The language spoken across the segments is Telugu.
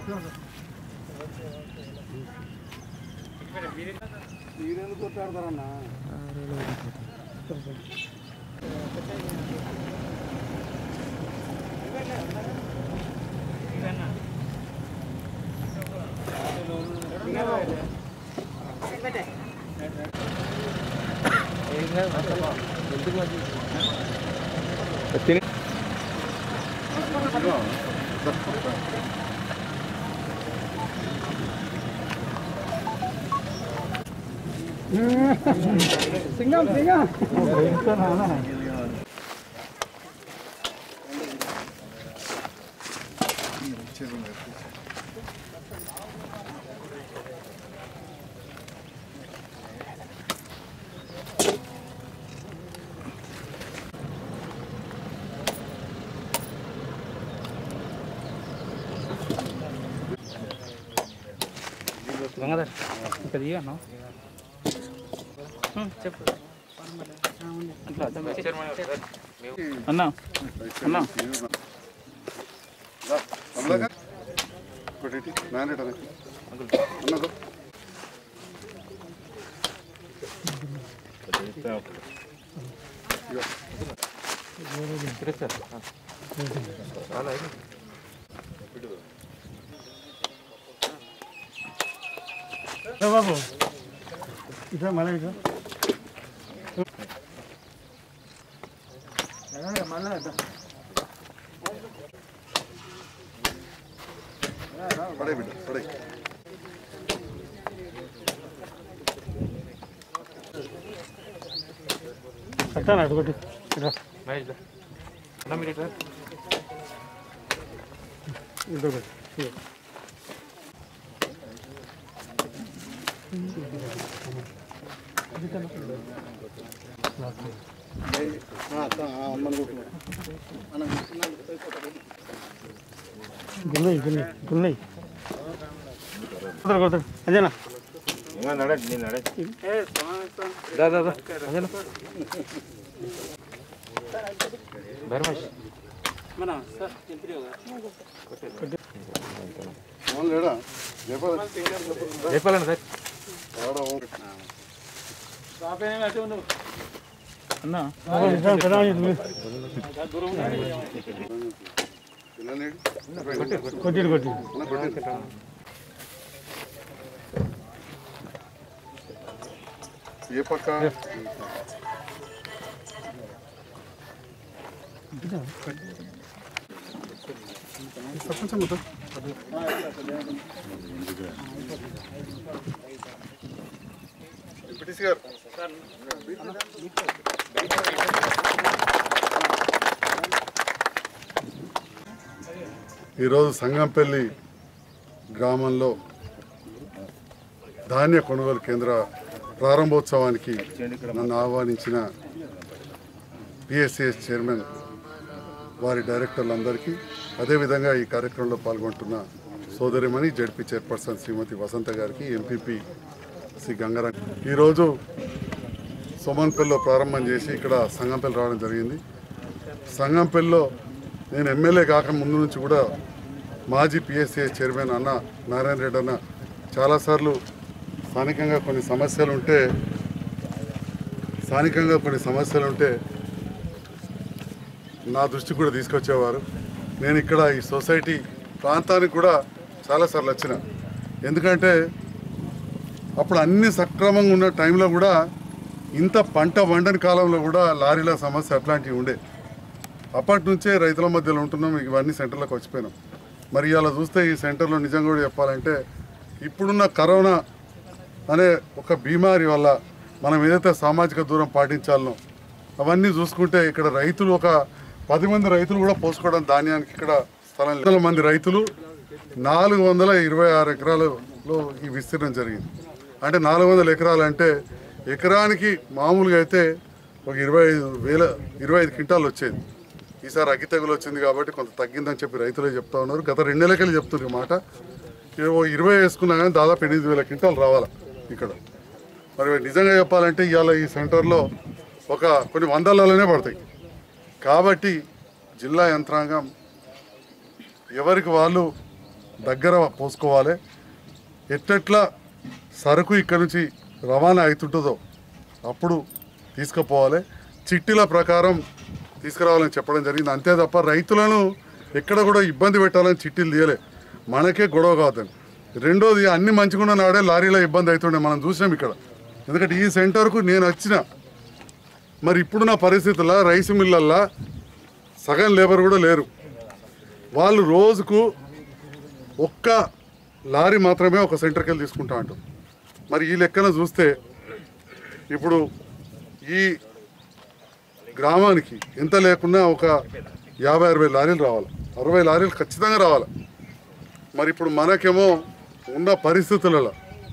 మీరెందుకు కొట్టాడతారన్నా సింగం సింగం గంగాధర్ ఇక్కడ దిగా చెప్పు అన్న అన్న అమ్మలాగా కొట్టేటి నానేట అన్నదో బాబు ఇట్లా మళ్ళీ ఇట్లా పడే బిడ్డ పడే కట్టాను అడుగుటి మహేష్ దా. అన్న మీరు ఇట్లా గున్నయి గున్నయి గున్నయి కొడతాడు కొడతాడు అంజనా దా దా దా అంజనా భరమేష్ ఫోన్ లేడా చెప్పాలి చెప్పాలండి సార్ ఆడ అన్న కొట్టిడు కొట్టిడు ఏ పక్క సర్పంచ్ మొత్తం డిప్యూటీసీ గారు ఈరోజు సంగంపల్లి గ్రామంలో ధాన్య కొనుగోలు కేంద్ర ప్రారంభోత్సవానికి నన్ను ఆహ్వానించిన పిఎస్సిఎస్ చైర్మన్ వారి డైరెక్టర్లందరికీ అదేవిధంగా ఈ కార్యక్రమంలో పాల్గొంటున్న సోదరిమణి జడ్పీ చైర్పర్సన్ శ్రీమతి వసంత గారికి ఎంపీపీ శ్రీ గంగారా ఈరోజు సోమన్పల్లిలో ప్రారంభం చేసి ఇక్కడ సంగంపల్లి రావడం జరిగింది సంగంపల్లిలో నేను ఎమ్మెల్యే కాక ముందు నుంచి కూడా మాజీ పిఎస్సిఎస్ చైర్మన్ అన్న నారాయణ రెడ్డి అన్న చాలాసార్లు స్థానికంగా కొన్ని సమస్యలు ఉంటే స్థానికంగా కొన్ని సమస్యలు ఉంటే నా దృష్టికి కూడా తీసుకొచ్చేవారు నేను ఇక్కడ ఈ సొసైటీ ప్రాంతానికి కూడా చాలాసార్లు వచ్చిన ఎందుకంటే అప్పుడు అన్ని సక్రమంగా ఉన్న టైంలో కూడా ఇంత పంట వండని కాలంలో కూడా లారీల సమస్య అట్లాంటివి ఉండే అప్పటి నుంచే రైతుల మధ్యలో ఉంటున్నాం ఇవన్నీ సెంటర్లకు వచ్చిపోయినాం మరి ఇలా చూస్తే ఈ సెంటర్లో నిజంగా కూడా చెప్పాలంటే ఇప్పుడున్న కరోనా అనే ఒక బీమారి వల్ల మనం ఏదైతే సామాజిక దూరం పాటించాలనో అవన్నీ చూసుకుంటే ఇక్కడ రైతులు ఒక పది మంది రైతులు కూడా పోసుకోవడం ధాన్యానికి ఇక్కడ స్థలం లేదు. వందల మంది రైతులు నాలుగు వందల ఇరవై ఆరు ఎకరాలలో ఈ విస్తీర్ణం జరిగింది అంటే నాలుగు వందల ఎకరాలు అంటే ఎకరానికి మామూలుగా అయితే ఒక ఇరవై ఐదు వేల ఇరవై ఐదు క్వింటాలు వచ్చేది ఈసారి అగ్గి తెగులు వచ్చింది కాబట్టి కొంత తగ్గిందని చెప్పి రైతులే చెప్తా ఉన్నారు గత రెండు నెలలకెళ్ళి చెప్తున్నారు ఈ మాట ఓ ఇరవై వేసుకున్నా కానీ దాదాపు ఎనిమిది వేల క్వింటాలు రావాలి ఇక్కడ మరి నిజంగా చెప్పాలంటే ఇవాళ ఈ సెంటర్లో ఒక కొన్ని వందలలోనే పడతాయి కాబట్టి జిల్లా యంత్రాంగం ఎవరికి వాళ్ళు దగ్గర పోసుకోవాలి ఎట్టెట్లా సరుకు ఇక్కడ నుంచి రవాణా అవుతుంటుందో అప్పుడు తీసుకుపోవాలి చిట్టీల ప్రకారం తీసుకురావాలని చెప్పడం జరిగింది అంతే తప్ప రైతులను ఎక్కడ కూడా ఇబ్బంది పెట్టాలని చిట్టీలు తీయలే మనకే గొడవ కావద్దని రెండోది అన్ని మంచిగా నాడే లారీలో ఇబ్బంది అవుతుండే మనం చూసాం ఇక్కడ ఎందుకంటే ఈ సెంటర్కు నేను వచ్చిన మరి ఇప్పుడున్న పరిస్థితుల్లో రైస్ మిల్లల్లో సగం లేబర్ కూడా లేరు వాళ్ళు రోజుకు ఒక్క లారీ మాత్రమే ఒక సెంటర్కి వెళ్ళి తీసుకుంటా అంటారు మరి ఈ లెక్కన చూస్తే ఇప్పుడు ఈ గ్రామానికి ఎంత లేకున్నా ఒక యాభై అరవై లారీలు రావాలి అరవై లారీలు ఖచ్చితంగా రావాలి మరి ఇప్పుడు మనకేమో ఉన్న పరిస్థితులలో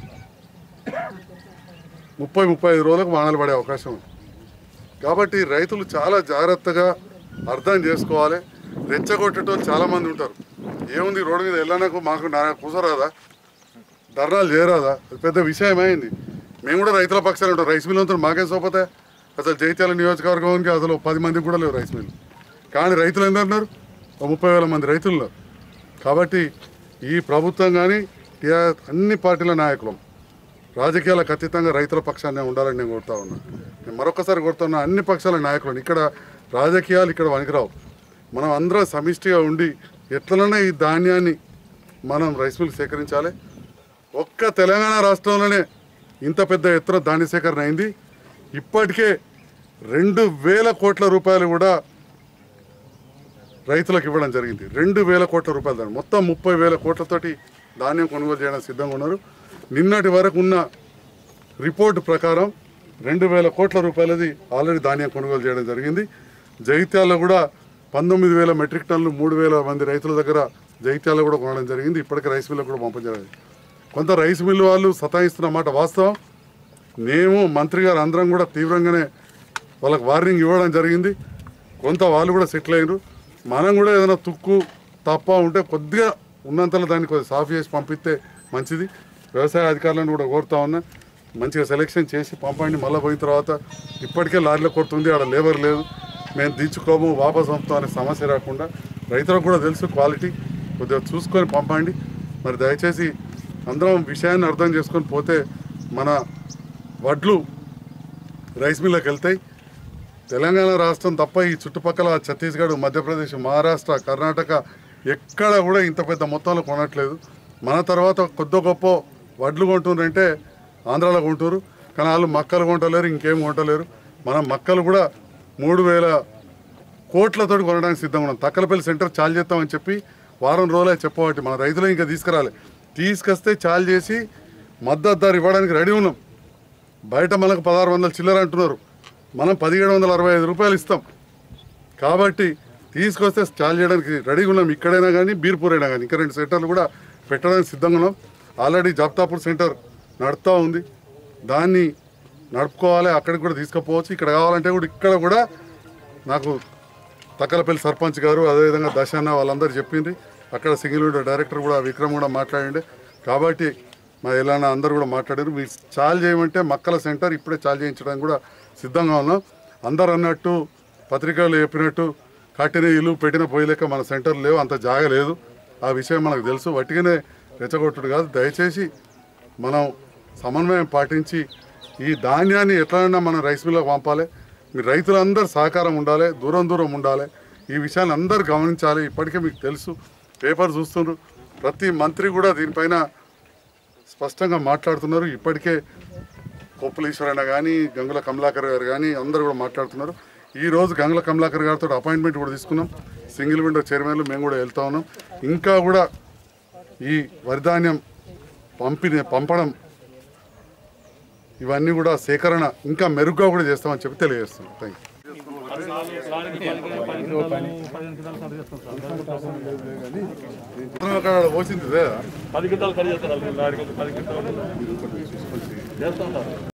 ముప్పై ముప్పై ఐదు రోజులకు వానలు పడే అవకాశం ఉంది కాబట్టి రైతులు చాలా జాగ్రత్తగా అర్థం చేసుకోవాలి రెచ్చగొట్టేటోళ్ళు చాలా మంది ఉంటారు ఏముంది రోడ్డు మీద వెళ్ళడానికి మాకు నా కూసరాదా ధర్నాలు చేయరాదా అది పెద్ద విషయం అయింది మేము కూడా రైతుల పక్షాలు ఉంటాం రైస్ మిల్ ఉంటాం మాకేం సోపోతే అసలు జైత్యాల నియోజకవర్గానికి అసలు పది మందికి కూడా లేవు రైస్ మిల్ కానీ రైతులు ఎంత ఉన్నారు ఒక ముప్పై వేల మంది రైతులు ఉన్నారు కాబట్టి ఈ ప్రభుత్వం కానీ టీఆర్ అన్ని పార్టీల నాయకులు రాజకీయాలకు అతీతంగా రైతుల పక్షాన్ని ఉండాలని నేను కోరుతా ఉన్నా నేను మరొకసారి కోరుతున్నా అన్ని పక్షాల నాయకులను ఇక్కడ రాజకీయాలు ఇక్కడ వనికిరావు మనం అందరం సమిష్టిగా ఉండి ఎట్లనైనా ఈ ధాన్యాన్ని మనం రైస్ మిల్ సేకరించాలి ఒక్క తెలంగాణ రాష్ట్రంలోనే ఇంత పెద్ద ఎత్తున ధాన్య సేకరణ అయింది ఇప్పటికే రెండు వేల కోట్ల రూపాయలు కూడా రైతులకు ఇవ్వడం జరిగింది రెండు వేల కోట్ల రూపాయలు దాన్ని మొత్తం ముప్పై వేల కోట్లతోటి ధాన్యం కొనుగోలు చేయడానికి సిద్ధంగా ఉన్నారు నిన్నటి వరకు ఉన్న రిపోర్టు ప్రకారం రెండు వేల కోట్ల రూపాయలది ఆల్రెడీ ధాన్యం కొనుగోలు చేయడం జరిగింది జగిత్యాలలో కూడా పంతొమ్మిది వేల మెట్రిక్ టన్నులు మూడు వేల మంది రైతుల దగ్గర జగిత్యాలలో కూడా కొనడం జరిగింది ఇప్పటికే రైస్ మిల్లు కూడా పంపించడం కొంత రైస్ మిల్లు వాళ్ళు సతాయిస్తున్న మాట వాస్తవం మేము మంత్రి గారు అందరం కూడా తీవ్రంగానే వాళ్ళకి వార్నింగ్ ఇవ్వడం జరిగింది కొంత వాళ్ళు కూడా సెటిల్ అయ్యారు మనం కూడా ఏదైనా తుక్కు తప్ప ఉంటే కొద్దిగా ఉన్నంతలో దాన్ని కొద్దిగా సాఫ్ చేసి పంపిస్తే మంచిది వ్యవసాయ అధికారులను కూడా కోరుతా ఉన్నా మంచిగా సెలెక్షన్ చేసి పంపండి మళ్ళీ పోయిన తర్వాత ఇప్పటికే లారీలో కొడుతుంది ఆడ లేబర్ లేదు మేము దించుకోము వాపస్ పంపుతాం అనే సమస్య రాకుండా రైతులకు కూడా తెలుసు క్వాలిటీ కొద్దిగా చూసుకొని పంపండి మరి దయచేసి అందరం విషయాన్ని అర్థం చేసుకొని పోతే మన వడ్లు రైస్ మిల్లోకి వెళ్తాయి తెలంగాణ రాష్ట్రం తప్ప ఈ చుట్టుపక్కల ఛత్తీస్గఢ్ మధ్యప్రదేశ్ మహారాష్ట్ర కర్ణాటక ఎక్కడ కూడా ఇంత పెద్ద మొత్తంలో కొనట్లేదు మన తర్వాత కొద్ది గొప్ప వడ్లు కొంటుండ్రంటే ఆంధ్రాలో కొంటారు కానీ వాళ్ళు మక్కలు కొంటలేరు ఇంకేం కొంటలేరు మనం మక్కలు కూడా మూడు వేల కోట్లతోటి కొనడానికి సిద్ధంగా ఉన్నాం తక్కలపల్లి సెంటర్ చాలు చేస్తామని చెప్పి వారం రోజులే చెప్పబట్టి మన రైతులు ఇంకా తీసుకురాలి తీసుకొస్తే చాలు చేసి మద్దతు ధర ఇవ్వడానికి రెడీ ఉన్నాం బయట మనకు పదహారు వందల చిల్లర అంటున్నారు మనం పదిహేడు వందల అరవై ఐదు రూపాయలు ఇస్తాం కాబట్టి తీసుకొస్తే చాలు చేయడానికి రెడీగా ఉన్నాం ఇక్కడైనా కానీ బీర్పూర్ అయినా కానీ ఇంకా రెండు సెంటర్లు కూడా పెట్టడానికి సిద్ధంగా ఉన్నాం ఆల్రెడీ జప్తాపూర్ సెంటర్ నడుస్తూ ఉంది దాన్ని నడుపుకోవాలి అక్కడికి కూడా తీసుకుపోవచ్చు ఇక్కడ కావాలంటే కూడా ఇక్కడ కూడా నాకు తక్కలపల్లి సర్పంచ్ గారు అదేవిధంగా దశాన్న వాళ్ళందరూ చెప్పింది అక్కడ సింగిల్ విండో డైరెక్టర్ కూడా విక్రమ్ కూడా మాట్లాడిండే కాబట్టి మా ఎలానా అందరూ కూడా మాట్లాడారు మీరు చాలు చేయమంటే మక్కల సెంటర్ ఇప్పుడే చాలు చేయించడానికి కూడా సిద్ధంగా ఉన్నాం అందరు అన్నట్టు పత్రికలు చెప్పినట్టు కట్టిన ఇల్లు పెట్టిన పోయలేక మన సెంటర్ లేవు అంత జాగ లేదు ఆ విషయం మనకు తెలుసు వట్టిగానే రెచ్చగొట్టుడు కాదు దయచేసి మనం సమన్వయం పాటించి ఈ ధాన్యాన్ని ఎట్లైనా మనం రైస్ మిల్లకు పంపాలి మీ రైతులందరూ సహకారం ఉండాలి దూరం దూరం ఉండాలి ఈ విషయాన్ని అందరూ గమనించాలి ఇప్పటికే మీకు తెలుసు పేపర్ చూస్తున్నారు ప్రతి మంత్రి కూడా దీనిపైన స్పష్టంగా మాట్లాడుతున్నారు ఇప్పటికే కొప్పులీశ్వరైనా కానీ గంగుల కమలాకర్ గారు కానీ అందరూ కూడా మాట్లాడుతున్నారు ఈ రోజు గంగుల కమలాకర్ గారితో అపాయింట్మెంట్ కూడా తీసుకున్నాం సింగిల్ విండో చైర్మన్లు మేము కూడా వెళ్తా ఉన్నాం ఇంకా కూడా ఈ వరిధాన్యం పంపిణీ పంపడం ఇవన్నీ కూడా సేకరణ ఇంకా మెరుగ్గా కూడా చేస్తామని చెప్పి తెలియజేస్తున్నాం థ్యాంక్ యూ అక్కడ పోసింది లేదా పది క్వింటాలు ఖరీదు చేస్తారు పది క్వింటాలు చూసుకొని చేస్తుంటారు